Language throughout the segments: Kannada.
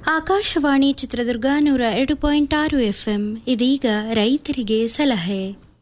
ಆಕಾಶವಾಣಿ ಚಿತ್ರದುರ್ಗ ನೂರ ಎರಡು ಪಾಯಿಂಟ್ ಆರು ಎಫ್ಎಂ ಇದೀಗ ರೈತರಿಗೆ ಸಲಹೆ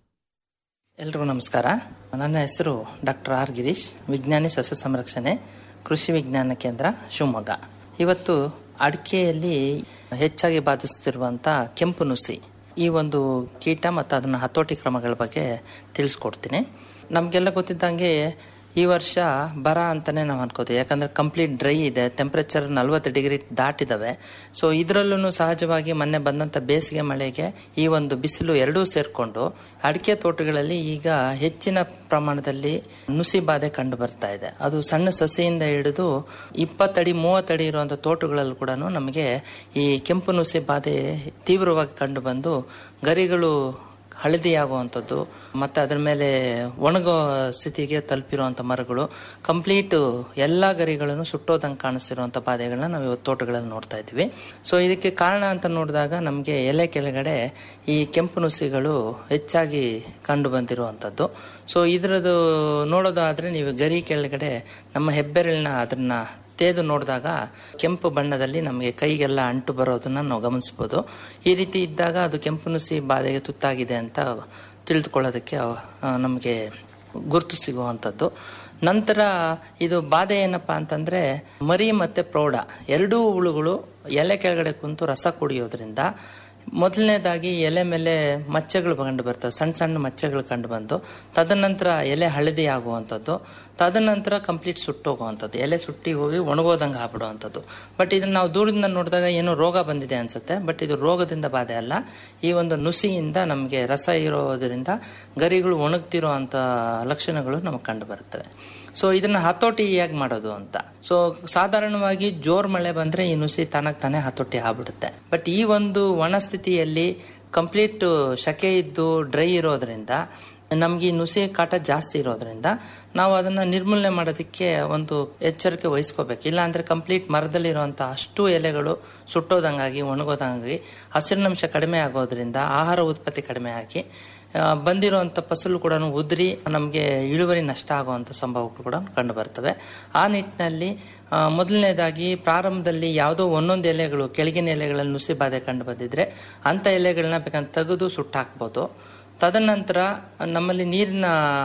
ಎಲ್ರಿಗೂ ನಮಸ್ಕಾರ ನನ್ನ ಹೆಸರು ಡಾಕ್ಟರ್ ಆರ್ ಗಿರೀಶ್ ವಿಜ್ಞಾನಿ ಸಸ್ಯ ಸಂರಕ್ಷಣೆ ಕೃಷಿ ವಿಜ್ಞಾನ ಕೇಂದ್ರ ಶಿವಮೊಗ್ಗ ಇವತ್ತು ಅಡಿಕೆಯಲ್ಲಿ ಹೆಚ್ಚಾಗಿ ಬಾಧಿಸುತ್ತಿರುವಂಥ ಕೆಂಪು ನುಸಿ ಈ ಒಂದು ಕೀಟ ಮತ್ತು ಅದನ್ನು ಹತೋಟಿ ಕ್ರಮಗಳ ಬಗ್ಗೆ ತಿಳಿಸ್ಕೊಡ್ತೀನಿ ನಮಗೆಲ್ಲ ಗೊತ್ತಿದ್ದಂಗೆ ಈ ವರ್ಷ ಬರ ಅಂತಲೇ ನಾವು ಅನ್ಕೋತೀವಿ ಯಾಕಂದರೆ ಕಂಪ್ಲೀಟ್ ಡ್ರೈ ಇದೆ ಟೆಂಪ್ರೇಚರ್ ನಲ್ವತ್ತು ಡಿಗ್ರಿ ದಾಟಿದಾವೆ ಸೊ ಇದರಲ್ಲೂ ಸಹಜವಾಗಿ ಮೊನ್ನೆ ಬಂದಂಥ ಬೇಸಿಗೆ ಮಳೆಗೆ ಈ ಒಂದು ಬಿಸಿಲು ಎರಡೂ ಸೇರಿಕೊಂಡು ಅಡಿಕೆ ತೋಟಗಳಲ್ಲಿ ಈಗ ಹೆಚ್ಚಿನ ಪ್ರಮಾಣದಲ್ಲಿ ನುಸಿ ಬಾಧೆ ಕಂಡು ಬರ್ತಾ ಇದೆ ಅದು ಸಣ್ಣ ಸಸಿಯಿಂದ ಹಿಡಿದು ಇಪ್ಪತ್ತಡಿ ಮೂವತ್ತಡಿ ಇರುವಂಥ ತೋಟಗಳಲ್ಲೂ ಕೂಡ ನಮಗೆ ಈ ಕೆಂಪು ನುಸಿ ಬಾಧೆ ತೀವ್ರವಾಗಿ ಕಂಡು ಬಂದು ಗರಿಗಳು ಹಳದಿ ಆಗುವಂಥದ್ದು ಮತ್ತು ಅದರ ಮೇಲೆ ಒಣಗೋ ಸ್ಥಿತಿಗೆ ತಲುಪಿರುವಂಥ ಮರಗಳು ಕಂಪ್ಲೀಟ್ ಎಲ್ಲ ಗರಿಗಳನ್ನು ಸುಟ್ಟೋದಂಗೆ ಕಾಣಿಸ್ತಿರುವಂಥ ಬಾಧೆಗಳನ್ನ ನಾವು ಇವತ್ತು ತೋಟಗಳಲ್ಲಿ ನೋಡ್ತಾ ಇದ್ದೀವಿ ಸೊ ಇದಕ್ಕೆ ಕಾರಣ ಅಂತ ನೋಡಿದಾಗ ನಮಗೆ ಎಲೆ ಕೆಳಗಡೆ ಈ ಕೆಂಪು ನುಸಿಗಳು ಹೆಚ್ಚಾಗಿ ಕಂಡು ಬಂದಿರುವಂಥದ್ದು ಸೊ ಇದರದ್ದು ನೋಡೋದಾದರೆ ನೀವು ಗರಿ ಕೆಳಗಡೆ ನಮ್ಮ ಹೆಬ್ಬೆರಳನ್ನ ಅದನ್ನು ತೇದು ನೋಡಿದಾಗ ಕೆಂಪು ಬಣ್ಣದಲ್ಲಿ ನಮಗೆ ಕೈಗೆಲ್ಲ ಅಂಟು ಬರೋದನ್ನ ನಾವು ಗಮನಿಸ್ಬೋದು ಈ ರೀತಿ ಇದ್ದಾಗ ಅದು ಕೆಂಪು ನುಸಿ ಬಾಧೆಗೆ ತುತ್ತಾಗಿದೆ ಅಂತ ತಿಳಿದುಕೊಳ್ಳೋದಕ್ಕೆ ನಮಗೆ ಗುರುತು ಸಿಗುವಂಥದ್ದು ನಂತರ ಇದು ಬಾಧೆ ಏನಪ್ಪ ಅಂತಂದರೆ ಮರಿ ಮತ್ತು ಪ್ರೌಢ ಎರಡೂ ಹುಳುಗಳು ಎಲೆ ಕೆಳಗಡೆ ಕುಂತು ರಸ ಕುಡಿಯೋದ್ರಿಂದ ಮೊದಲನೇದಾಗಿ ಎಲೆ ಮೇಲೆ ಮಚ್ಚೆಗಳು ಕಂಡು ಬರ್ತವೆ ಸಣ್ಣ ಸಣ್ಣ ಮಚ್ಚೆಗಳು ಕಂಡು ಬಂದು ತದನಂತರ ಎಲೆ ಹಳದಿ ಆಗುವಂಥದ್ದು ತದನಂತರ ಕಂಪ್ಲೀಟ್ ಸುಟ್ಟೋಗುವಂಥದ್ದು ಎಲೆ ಸುಟ್ಟಿ ಹೋಗಿ ಒಣಗೋದಂಗೆ ಆಗ್ಬಿಡುವಂಥದ್ದು ಬಟ್ ಇದನ್ನು ನಾವು ದೂರದಿಂದ ನೋಡಿದಾಗ ಏನೋ ರೋಗ ಬಂದಿದೆ ಅನ್ಸುತ್ತೆ ಬಟ್ ಇದು ರೋಗದಿಂದ ಬಾಧೆ ಅಲ್ಲ ಈ ಒಂದು ನುಸಿಯಿಂದ ನಮಗೆ ರಸ ಇರೋದರಿಂದ ಗರಿಗಳು ಒಣಗ್ತಿರೋ ಅಂಥ ಲಕ್ಷಣಗಳು ನಮಗೆ ಕಂಡು ಬರುತ್ತವೆ ಸೊ ಇದನ್ನ ಹತೋಟಿ ಹೇಗೆ ಮಾಡೋದು ಅಂತ ಸೊ ಸಾಧಾರಣವಾಗಿ ಜೋರ್ ಮಳೆ ಬಂದ್ರೆ ಈ ನುಸಿ ತನಕ್ ತಾನೇ ಹತೋಟಿ ಆಗ್ಬಿಡುತ್ತೆ ಬಟ್ ಈ ಒಂದು ಒಣ ಸ್ಥಿತಿಯಲ್ಲಿ ಕಂಪ್ಲೀಟ್ ಶಕೆ ಇದ್ದು ಡ್ರೈ ಇರೋದ್ರಿಂದ ನಮ್ಗೆ ಈ ನುಸಿ ಕಾಟ ಜಾಸ್ತಿ ಇರೋದ್ರಿಂದ ನಾವು ಅದನ್ನ ನಿರ್ಮೂಲನೆ ಮಾಡೋದಕ್ಕೆ ಒಂದು ಎಚ್ಚರಿಕೆ ವಹಿಸ್ಕೋಬೇಕು ಇಲ್ಲ ಅಂದ್ರೆ ಕಂಪ್ಲೀಟ್ ಮರದಲ್ಲಿರುವಂಥ ಅಷ್ಟು ಎಲೆಗಳು ಸುಟ್ಟೋದಂಗಾಗಿ ಒಣಗೋದಂಗಾಗಿ ಹಸಿರಿನಂಶ ಕಡಿಮೆ ಆಗೋದ್ರಿಂದ ಆಹಾರ ಉತ್ಪತ್ತಿ ಕಡಿಮೆ ಆಗಿ ಬಂದಿರುವಂಥ ಫಸಲು ಕೂಡ ಉದುರಿ ನಮಗೆ ಇಳುವರಿ ನಷ್ಟ ಆಗುವಂಥ ಸಂಭವಗಳು ಕೂಡ ಕಂಡು ಬರ್ತವೆ ಆ ನಿಟ್ಟಿನಲ್ಲಿ ಮೊದಲನೇದಾಗಿ ಪ್ರಾರಂಭದಲ್ಲಿ ಯಾವುದೋ ಒಂದೊಂದು ಎಲೆಗಳು ಕೆಳಗಿನ ಎಲೆಗಳಲ್ಲಿ ನುಸಿ ಬಾಧೆ ಕಂಡು ಬಂದಿದ್ರೆ ಅಂಥ ಎಲೆಗಳನ್ನ ಬೇಕಂತ ತೆಗೆದು ಸುಟ್ಟಾಕ್ಬೋದು ತದನಂತರ ನಮ್ಮಲ್ಲಿ ನೀರಿನ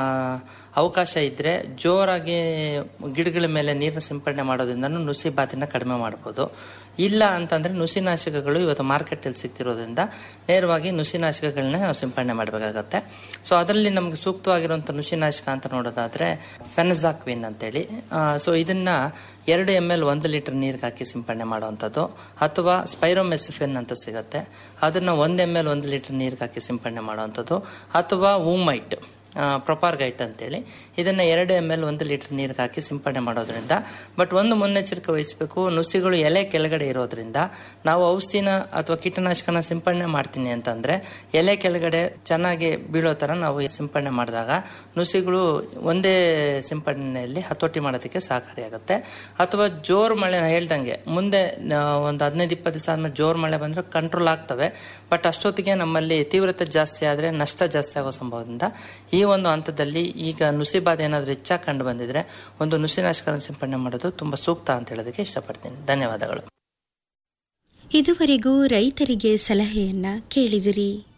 ಅವಕಾಶ ಇದ್ದರೆ ಜೋರಾಗಿ ಗಿಡಗಳ ಮೇಲೆ ನೀರನ್ನ ಸಿಂಪಡಣೆ ಮಾಡೋದ್ರಿಂದ ನುಸಿ ಬಾಧೆನ ಕಡಿಮೆ ಮಾಡ್ಬೋದು ಇಲ್ಲ ಅಂತಂದರೆ ನುಸಿನಾಶಕಗಳು ಇವತ್ತು ಮಾರ್ಕೆಟಲ್ಲಿ ಸಿಗ್ತಿರೋದ್ರಿಂದ ನೇರವಾಗಿ ನುಸಿನಾಶಕಗಳನ್ನ ನಾವು ಸಿಂಪಡಣೆ ಮಾಡಬೇಕಾಗತ್ತೆ ಸೊ ಅದರಲ್ಲಿ ನಮಗೆ ಸೂಕ್ತವಾಗಿರುವಂಥ ನುಸಿನಾಶಕ ಅಂತ ನೋಡೋದಾದರೆ ಫೆನಜಾಕ್ವಿನ್ ಅಂತೇಳಿ ಸೊ ಇದನ್ನು ಎರಡು ಎಮ್ ಎಲ್ ಒಂದು ಲೀಟರ್ ನೀರಿಗೆ ಹಾಕಿ ಸಿಂಪಡಣೆ ಮಾಡುವಂಥದ್ದು ಅಥವಾ ಸ್ಪೈರೋಮೆಸಿಫಿನ್ ಅಂತ ಸಿಗುತ್ತೆ ಅದನ್ನು ಒಂದು ಎಮ್ ಎಲ್ ಒಂದು ಲೀಟರ್ ನೀರಿಗೆ ಹಾಕಿ ಸಿಂಪಡಣೆ ಮಾಡುವಂಥದ್ದು ಅಥವಾ ಊಮೈಟ್ ಪ್ರೊಪಾರ್ ಗೈಟ್ ಅಂತೇಳಿ ಇದನ್ನು ಎರಡು ಎಮ್ ಎಲ್ ಒಂದು ಲೀಟರ್ ನೀರಿಗೆ ಹಾಕಿ ಸಿಂಪಡಣೆ ಮಾಡೋದ್ರಿಂದ ಬಟ್ ಒಂದು ಮುನ್ನೆಚ್ಚರಿಕೆ ವಹಿಸಬೇಕು ನುಸಿಗಳು ಎಲೆ ಕೆಳಗಡೆ ಇರೋದ್ರಿಂದ ನಾವು ಔಷಧಿನ ಅಥವಾ ಕೀಟನಾಶಕನ ಸಿಂಪಡಣೆ ಮಾಡ್ತೀನಿ ಅಂತಂದರೆ ಎಲೆ ಕೆಳಗಡೆ ಚೆನ್ನಾಗಿ ಬೀಳೋ ಥರ ನಾವು ಸಿಂಪಡಣೆ ಮಾಡಿದಾಗ ನುಸಿಗಳು ಒಂದೇ ಸಿಂಪಡಣೆಯಲ್ಲಿ ಹತೋಟಿ ಮಾಡೋದಕ್ಕೆ ಸಹಕಾರಿಯಾಗುತ್ತೆ ಅಥವಾ ಜೋರು ಮಳೆ ಹೇಳ್ದಂಗೆ ಮುಂದೆ ಒಂದು ಹದಿನೈದು ಇಪ್ಪತ್ತು ದಿವಸ ಆದ್ಮೇಲೆ ಜೋರು ಮಳೆ ಬಂದರೆ ಕಂಟ್ರೋಲ್ ಆಗ್ತವೆ ಬಟ್ ಅಷ್ಟೊತ್ತಿಗೆ ನಮ್ಮಲ್ಲಿ ತೀವ್ರತೆ ಜಾಸ್ತಿ ಆದರೆ ನಷ್ಟ ಜಾಸ್ತಿ ಆಗೋ ಸಂಭವದಿಂದ ಈ ಒಂದು ಹಂತದಲ್ಲಿ ಈಗ ನುಸಿ ಬಾಧೆ ಏನಾದರೂ ಹೆಚ್ಚಾಗಿ ಕಂಡು ಬಂದಿದ್ರೆ ಒಂದು ನುಸಿನಾಶಕನ ಸಿಂಪಡಣೆ ಮಾಡೋದು ತುಂಬ ಸೂಕ್ತ ಅಂತ ಹೇಳೋದಕ್ಕೆ ಇಷ್ಟಪಡ್ತೀನಿ ಧನ್ಯವಾದಗಳು ಇದುವರೆಗೂ ರೈತರಿಗೆ ಸಲಹೆಯನ್ನ ಕೇಳಿದಿರಿ